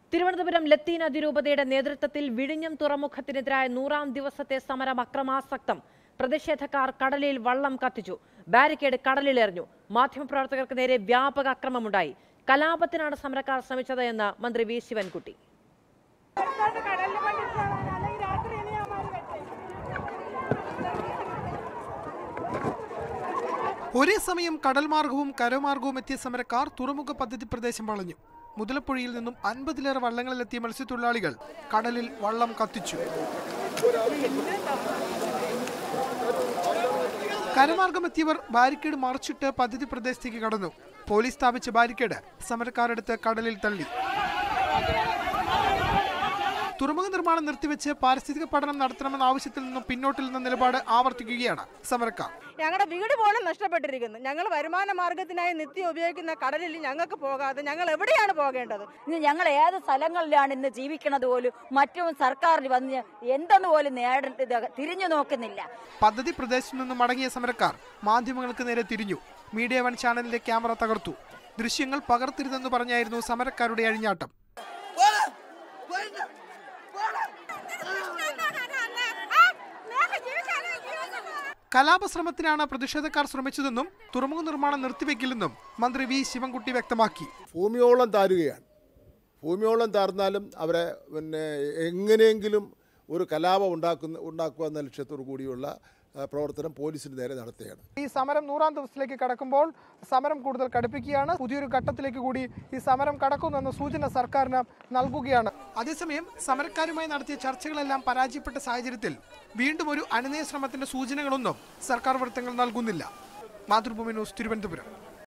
തിരുവനന്തപുരം ലത്തീൻ അതിരൂപതയുടെ നേതൃത്വത്തിൽ വിഴിഞ്ഞം തുറമുഖത്തിനെതിരായ നൂറാം ദിവസത്തെ സമരം അക്രമാസക്തം പ്രതിഷേധക്കാർ കടലിൽ വള്ളം കത്തിച്ചു ബാരിക്കേഡ് കടലിലെറിഞ്ഞു മാധ്യമപ്രവർത്തകർക്ക് നേരെ വ്യാപക അക്രമമുണ്ടായി കലാപത്തിനാണ് സമരക്കാർ ശ്രമിച്ചത് എന്ന് മന്ത്രി വി ശിവൻകുട്ടി ഒരേ സമയം കടൽ മാർഗവും കരമാർഗവും എത്തിയ സമരക്കാർ തുറമുഖ പദ്ധതി പ്രദേശം വളഞ്ഞു മുതലപ്പുഴയിൽ നിന്നും അൻപതിലേറെ വള്ളങ്ങളിലെത്തിയ മത്സ്യത്തൊഴിലാളികൾ കടലിൽ വള്ളം കത്തിച്ചു കരമാർഗം എത്തിയവർ ബാരിക്കേഡ് മറിച്ചിട്ട് പദ്ധതി പ്രദേശത്തേക്ക് കടന്നു പോലീസ് സ്ഥാപിച്ച ബാരിക്കേഡ് സമരക്കാരെടുത്ത് കടലിൽ തള്ളി തുറമുഖ നിർമ്മാണം നിർത്തിവെച്ച് പാരിസ്ഥിതിക പഠനം നടത്തണമെന്ന ആവശ്യത്തിൽ നിന്നും പിന്നോട്ടിൽ നിന്ന നിലപാട് ആവർത്തിക്കുകയാണ് സമരക്കാർ ഞങ്ങളുടെ വീട് പോലും നഷ്ടപ്പെട്ടിരിക്കുന്നു ഞങ്ങൾ വരുമാന മാർഗത്തിനായി നിത്യം ഉപയോഗിക്കുന്ന കടലിൽ ഞങ്ങൾക്ക് പോകാതെ ഞങ്ങൾ എവിടെയാണ് പോകേണ്ടത് ഇന്ന് ഞങ്ങൾ ഏത് സ്ഥലങ്ങളിലാണ് ഇന്ന് ജീവിക്കണത് പോലും മറ്റും സർക്കാരിൽ വന്ന് എന്തെന്ന് പോലും നേട തിരിഞ്ഞു നോക്കുന്നില്ല പദ്ധതി പ്രദേശത്തു നിന്നും മടങ്ങിയ സമരക്കാർ മാധ്യമങ്ങൾക്ക് നേരെ തിരിഞ്ഞു മീഡിയ വൺ ചാനലിന്റെ ക്യാമറ തകർത്തു ദൃശ്യങ്ങൾ പകർത്തരുതെന്ന് പറഞ്ഞായിരുന്നു സമരക്കാരുടെ അഴിഞ്ഞാട്ടം കലാപശ്രമത്തിനാണ് പ്രതിഷേധക്കാർ ശ്രമിച്ചതെന്നും തുറമുഖ നിർമ്മാണം നിർത്തിവെക്കില്ലെന്നും മന്ത്രി വി ശിവൻകുട്ടി വ്യക്തമാക്കി ഭൂമിയോളം താരുകയാണ് ഭൂമിയോളം താർന്നാലും അവരെ പിന്നെ എങ്ങനെയെങ്കിലും ഒരു കലാപം ഉണ്ടാക്കുന്ന ഉണ്ടാക്കുക എന്ന ലക്ഷ്യത്തോടു കൂടിയുള്ള ആ, പ്രവർത്തനം പോലീസിന് നേരെ നടത്തുകയാണ് ഈ സമരം നൂറാം ദിവസത്തിലേക്ക് കടക്കുമ്പോൾ സമരം കൂടുതൽ കടുപ്പിക്കുകയാണ് പുതിയൊരു ഘട്ടത്തിലേക്ക് കൂടി ഈ സമരം കടക്കുന്നെന്ന സൂചന സർക്കാരിന് നൽകുകയാണ് അതേസമയം സമരക്കാരുമായി നടത്തിയ ചർച്ചകളെല്ലാം പരാജയപ്പെട്ട സാഹചര്യത്തിൽ വീണ്ടും ഒരു അനുനയ ശ്രമത്തിന്റെ സൂചനകളൊന്നും സർക്കാർ വൃത്തങ്ങൾ നൽകുന്നില്ല മാതൃഭൂമി ന്യൂസ് തിരുവനന്തപുരം